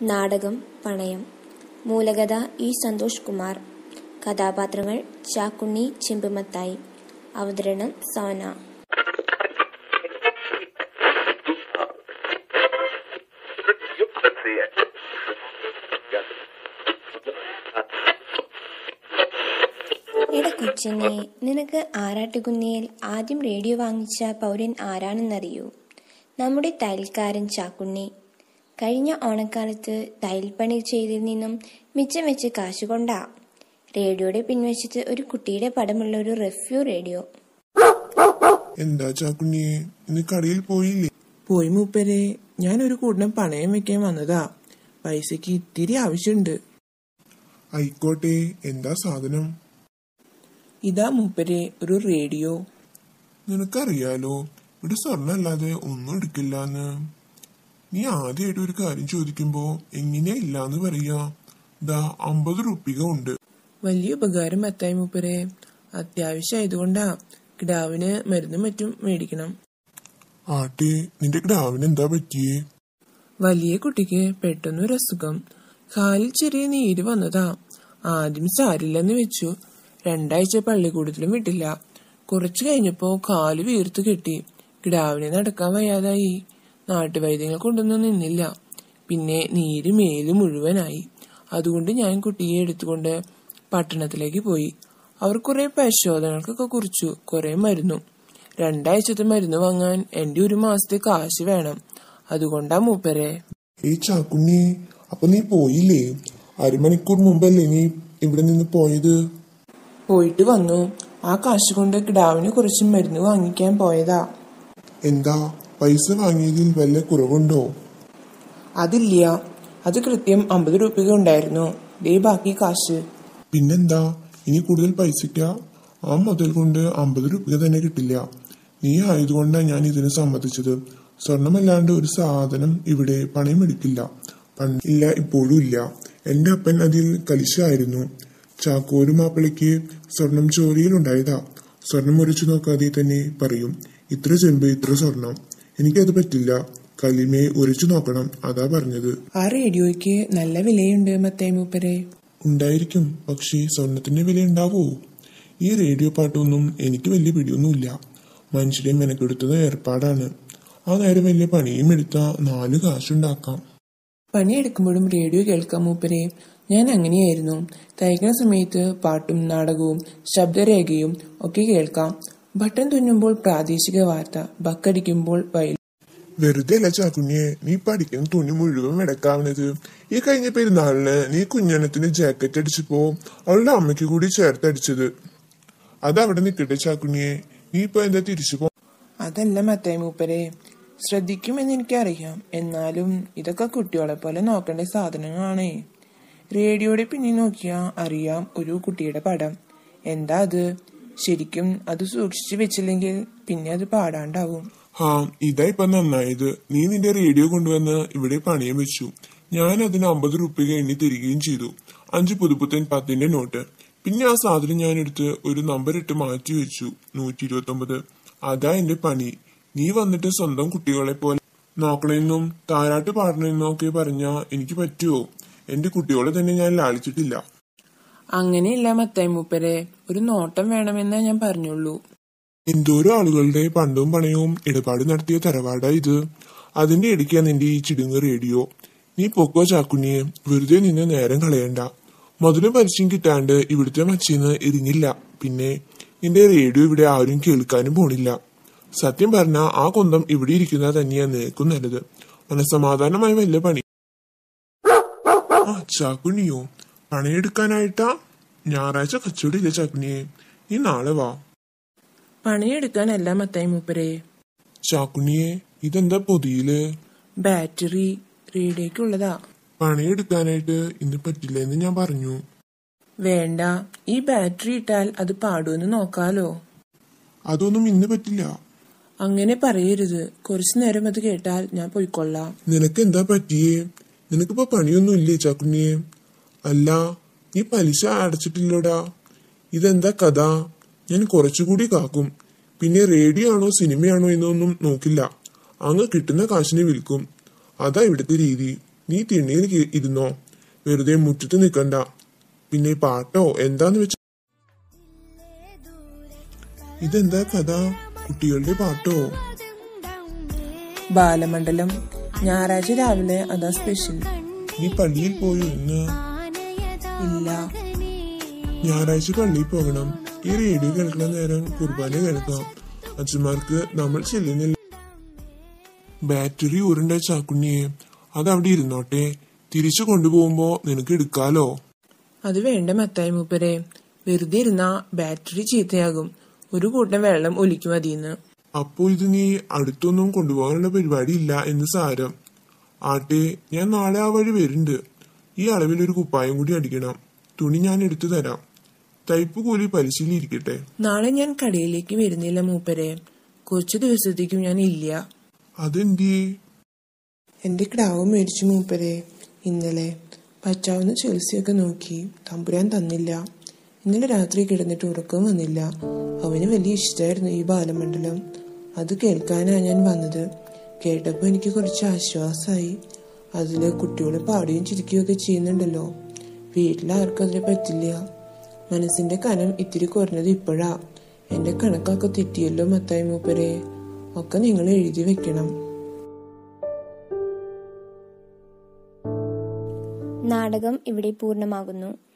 നാടകം പണയം മൂലകഥ ഇ സന്തോഷ് കുമാർ കഥാപാത്രങ്ങൾ ചാക്കുണ്ണി ചെമ്പുമത്തായി അവതരണം സോന എടാ കൊച്ചിനെ നിനക്ക് ആറാട്ടുകുന്നിയിൽ ആദ്യം റേഡിയോ വാങ്ങിച്ച പൗരൻ ആരാണെന്നറിയൂ നമ്മുടെ തയ്യൽക്കാരൻ ചാക്കുണ്ണി കഴിഞ്ഞ ഓണക്കാലത്ത് തയ്യൽപ്പണി ചെയ്തതിൽ നിന്നും മിച്ചം വെച്ച് കാശ് കൊണ്ടാ റേഡിയോയുടെ പിൻവശത്ത് ഒരു കുട്ടിയുടെ പടമുള്ള ഒരു റെഫ്യൂ റേഡിയോ എന്താ ചാക്കുണ്ണിയെ ഇന്ന് കടയിൽ പോയില്ലേ പോയി മൂപ്പരെ ഞാൻ ഒരു കൂട്ടം പണയം വെക്കാൻ വന്നതാ പൈസക്ക് ഇത്തിരി ആവശ്യമുണ്ട് ആയിക്കോട്ടെ എന്താ സാധനം ഇതാ മൂപ്പരെ ഒരു റേഡിയോ നിനക്കറിയാലോ ഇവിടെ സ്വർണ്ണ അല്ലാതെ ഒന്നും എടുക്കില്ലാന്ന് നീ ആദ്യമായിട്ട് ഒരു കാര്യം ചോദിക്കുമ്പോ എങ്ങനെയാ ഇല്ലാന്ന് പറയാ ദാ അമ്പത് റുപ്പിക ഉണ്ട് വലിയ ഉപകാരം എത്തായി മൂപ്പരെ അത്യാവശ്യമായതുകൊണ്ടാ കിടാവിന് മരുന്നും മറ്റും മേടിക്കണം ആട്ടെ നിന്റെ കിടാവിന് എന്താ പറ്റിയേ വലിയ കുട്ടിക്ക് പെട്ടെന്നൊരു അസുഖം കാലിൽ ചെറിയ നീര് വന്നതാ ആദ്യം സാരില്ലെന്ന് വെച്ചു രണ്ടാഴ്ച പള്ളിക്കൂടത്തിലും വിട്ടില്ല കുറച്ചു കഴിഞ്ഞപ്പോ കാല് വീർത്ത് കെട്ടി കിടാവിനെ നടക്കാൻ വയ്യാതായി നാട്ടുവൈദ്യങ്ങൾ കൊണ്ടൊന്നും നിന്നില്ല പിന്നെ നീര് മേല് മുഴുവനായി അതുകൊണ്ട് ഞാൻ കുട്ടിയെ എടുത്തുകൊണ്ട് പട്ടണത്തിലേക്ക് പോയി അവർ കുറെ പരിശോധനകൾക്കൊക്കെ കുറിച്ചു കുറെ മരുന്നും രണ്ടാഴ്ചത്തെ മരുന്ന് വാങ്ങാൻ എന്റെ ഒരു മാസത്തെ കാശ് വേണം അതുകൊണ്ടാ മൂപ്പരെ ഏയ് ചാക്കുണ്ണി അപ്പൊ നീ പോയില്ലേ അരമണിക്കൂർ മുമ്പല്ലേ നീ ഇവിടെ നിന്ന് പോയത് പോയിട്ട് വന്നു ആ കാശ് കൊണ്ട് കിടാവിന് കുറച്ച് മരുന്ന് വാങ്ങിക്കാൻ പോയതാ എന്താ പൈസ വാങ്ങിയതിൽ വല്ല കുറവുണ്ടോ അതില്ല അത് കൃത്യം അമ്പത് രൂപ ഉണ്ടായിരുന്നു ദേ ബാക്കി കാശ് പിന്നെന്താ ഇനി കൂടുതൽ പൈസയ്ക്ക ആ മുതൽ കൊണ്ട് അമ്പത് രൂപ തന്നെ കിട്ടില്ല നീ ആയതുകൊണ്ടാണ് ഞാൻ ഇതിന് സമ്മതിച്ചത് സ്വർണമല്ലാണ്ട് ഒരു സാധനം ഇവിടെ പണയം എടുക്കില്ല പണ്ട് ഇല്ല ഇപ്പോഴും ഇല്ല എന്റെ അപ്പൻ അതിൽ കലിശായിരുന്നു ചാക്കോരു മാപ്പിളയ്ക്ക് സ്വർണം ചോരിയിലുണ്ടായതാ സ്വർണം മുറിച്ചു നോക്കാതെ തന്നെ പറയും ഇത്ര ചെമ്പ് ഇത്ര സ്വർണം എനിക്കത് പറ്റില്ല കലിമയെ ഉരച്ചു നോക്കണം അതാ പറഞ്ഞത് ആ റേഡിയോയ്ക്ക് നല്ല വിലയുണ്ട് മത്തേ മൂപ്പരെ ഉണ്ടായിരിക്കും പക്ഷേ സ്വർണത്തിന്റെ വില ഉണ്ടാവോ ഈ റേഡിയോ പാട്ടൊന്നും എനിക്ക് വലിയ പിടിയൊന്നുമില്ല മനുഷ്യരെ മെനക്കെടുത്തത് ഏർപ്പാടാണ് ആ നേരം വലിയ പണിയും എടുത്ത നാല് കാശുണ്ടാക്കാം പണിയെടുക്കുമ്പോഴും റേഡിയോ കേൾക്കാം മൂപ്പരെ ഞാൻ അങ്ങനെയായിരുന്നു തയ്ക്കുന്ന സമയത്ത് പാട്ടും നാടകവും ശബ്ദരേഖയും ഒക്കെ കേൾക്കാം ബട്ടൺ തുന്നുമ്പോൾ പ്രാദേശിക വാർത്ത ബക്കടിക്കുമ്പോൾ വയൽ വെറുതെ അല്ല ചാക്കുഞ്ഞെ നീ പഠിക്കുന്ന തുണി മുഴുവൻ വെടക്കാവുന്നത് ഈ കഴിഞ്ഞ പെരുന്നാളിന് നീ കുഞ്ഞണത്തിന് ജാക്കറ്റ് അടിച്ചപ്പോ അവളുടെ അമ്മയ്ക്ക് കൂടി ചേർത്തടിച്ചത് അതവിടെ നിൽക്കട്ടെ ചാക്കുഞ്ഞെ നീ ഇപ്പൊ എന്താ തിരിച്ചു പോ അതല്ല മത്തായി മൂപ്പരെ ശ്രദ്ധിക്കുമെന്ന് എനിക്കറിയാം എന്നാലും ഇതൊക്കെ കുട്ടികളെ പോലെ നോക്കേണ്ട സാധനങ്ങളാണേ റേഡിയോയുടെ പിന്നിൽ നോക്കിയാൽ അറിയാം ഒരു കുട്ടിയുടെ പടം എന്താ അത് ശരിക്കും അത് സൂക്ഷിച്ചു വെച്ചില്ലെങ്കിൽ പിന്നെ അത് പാടാണ്ടാവും ഹാ ഇതാ ഇപ്പൊ നന്നായത് നീ നിന്റെ റേഡിയോ കൊണ്ടുവന്ന് ഇവിടെ പണിയം വെച്ചു ഞാൻ അതിന് അമ്പത് റുപ്യ എണ്ണി തരികയും ചെയ്തു അഞ്ച് പുതുപുത്തൻ പത്തിന്റെ നോട്ട് പിന്നെ ആ സാധനം ഞാൻ എടുത്ത് ഒരു നമ്പർ ഇട്ട് മാറ്റി വെച്ചു നൂറ്റി ഇരുപത്തി ഒമ്പത് അതാ എന്റെ പണി നീ വന്നിട്ട് സ്വന്തം കുട്ടികളെ പോലെ നോക്കണമെന്നും താരാട്ട് പാടണമെന്നും ഒക്കെ പറഞ്ഞാ എനിക്ക് പറ്റുമോ എന്റെ കുട്ടികളെ തന്നെ ഞാൻ ലാളിച്ചിട്ടില്ല അങ്ങനെയല്ല മത്തായി മൂപ്പരെ ഒരു നോട്ടം വേണമെന്നേ ഞാൻ പറഞ്ഞുള്ളൂ എന്തോരം ആളുകളുടെ പണ്ടും പണയവും ഇടപാട് നടത്തിയ തറവാടാ ഇത് അതിന്റെ ഇടയ്ക്കാ നിന്റെ ഈ ചിടുങ്ങ് റേഡിയോ നീ പൊക്കോ ചാക്കുണ്ണിയെ വെറുതെ നിന്ന് നേരം കളയണ്ട മുതലും പരസ്യം കിട്ടാണ്ട് ഇവിടുത്തെ മച്ചീന്ന് ഇരിഞ്ഞില്ല പിന്നെ നിന്റെ റേഡിയോ ഇവിടെ ആരും കേൾക്കാനും പോണില്ല സത്യം പറഞ്ഞ ആ കൊന്തം ഇവിടെ ഇരിക്കുന്നത് തന്നെയാ നിനക്കും നല്ലത് മനസമാധാനമായ വല്ല പണി ആ ചാക്കുണ്ണിയോ പണയെടുക്കാനായിട്ടാ ഞായറാഴ്ച കച്ചവടമില്ല ചാക്കുണ്ണിയെ നീ നാളെ വാ പണിയെടുക്കാനല്ല മത്തായി മൂപ്പരെ ചാക്കുണ്ണിയെ ഇതെന്താ പൊതിയില് ബാറ്ററി റേഡിയോയ്ക്കുള്ളതാ പണിയെടുക്കാനായിട്ട് ഇന്ന് പറ്റില്ല എന്ന് ഞാൻ പറഞ്ഞു വേണ്ട ഈ ബാറ്ററി ഇട്ടാൽ അത് പാടുമെന്ന് നോക്കാലോ അതൊന്നും ഇന്ന് പറ്റില്ല അങ്ങനെ പറയരുത് കുറച്ചു നേരം അത് കേട്ടാൽ ഞാൻ പോയിക്കൊള്ളാം നിനക്ക് എന്താ പറ്റിയേ നിനക്കിപ്പോ പണിയൊന്നും ഇല്ലേ ചാക്കുണ്ണിയെ അല്ല നീ പലിശ അടച്ചിട്ടില്ലോടാ ഇതെന്താ കഥ ഞാൻ കുറച്ചുകൂടി കാക്കും പിന്നെ റേഡിയോ ആണോ സിനിമയാണോ എന്നൊന്നും നോക്കില്ല അങ്ങ് കിട്ടുന്ന കാശിനെ വിൽക്കും അതാ ഇവിടുത്തെ രീതി നീ തിണ്ണിയിൽ കി- ഇരുന്നോ വെറുതെ മുറ്റത്ത് നിൽക്കണ്ട പിന്നെ പാട്ടോ എന്താന്ന് വെച്ച ഇതെന്താ കഥ കുട്ടികളുടെ പാട്ടോ ബാലമണ്ഡലം ഞായറാഴ്ച രാവിലെ അതാ സ്പെഷ്യൽ നീ പള്ളിയിൽ പോയി ഇന്ന് ഇല്ല ഞായറാഴ്ച പള്ളിയിൽ പോകണം ഈ റേഡിയോ കേൾക്കുന്ന നേരം കുർബാന കേൾക്കാം അച്ഛന്മാർക്ക് നമ്മൾ ചെല്ലുന്നില്ല ബാറ്ററി ഉരുണ്ട ചാക്കുണ്ണിയെ അത് അവിടെ ഇരുന്നോട്ടെ തിരിച്ചു കൊണ്ടുപോകുമ്പോ നിനക്ക് എടുക്കാലോ അത് വേണ്ട മത്തായി മൂപ്പരെ വെറുതെ ഇരുന്നാ ബാറ്ററി ചീത്തയാകും ഒരു കൂട്ടം വെള്ളം ഒലിക്കും അതിന്ന് അപ്പോ ഇത് നീ അടുത്തൊന്നും കൊണ്ടുപോകാനുള്ള പരിപാടി ഇല്ല എന്ന് സാരം ആട്ടെ ഞാൻ നാളെ ആ വഴി വരുന്നുണ്ട് ഈ അളവിൽ ഒരു കുപ്പായം കൂടി അടിക്കണം തുണി ഞാൻ എടുത്തു തരാം തയ്പ്പ് കൂലി പരിശീലിരിക്കട്ടെ നാളെ ഞാൻ കടയിലേക്ക് വരുന്നില്ല മൂപ്പരെ കുറച്ചു ദിവസത്തേക്കും ഞാൻ ഇല്ല അതെന്തേ എന്റെ ക്ടാവ് മേടിച്ചു മൂപ്പരെ ഇന്നലെ പറ്റാവുന്ന ചികിത്സയൊക്കെ നോക്കി തമ്പുരാൻ തന്നില്ല ഇന്നലെ രാത്രി കിടന്നിട്ട് ഉറക്കം വന്നില്ല അവന് വലിയ ഇഷ്ടമായിരുന്നു ഈ ബാലമണ്ഡലം അത് കേൾക്കാനാ ഞാൻ വന്നത് കേട്ടപ്പോൾ എനിക്ക് കുറച്ച് ആശ്വാസമായി അതില് കുട്ടികൾ പാടുകയും ചിരിക്കുകയൊക്കെ ചെയ്യുന്നുണ്ടല്ലോ വീട്ടിലാർക്കും അതിനെ പറ്റില്ല മനസ്സിന്റെ കനം ഇത്തിരി കുറഞ്ഞത് ഇപ്പോഴാ എന്റെ കണക്കൊക്കെ തെറ്റിയല്ലോ മത്തായി മൂപ്പരെ ഒക്കെ നിങ്ങൾ എഴുതി വെക്കണം നാടകം ഇവിടെ പൂർണ്ണമാകുന്നു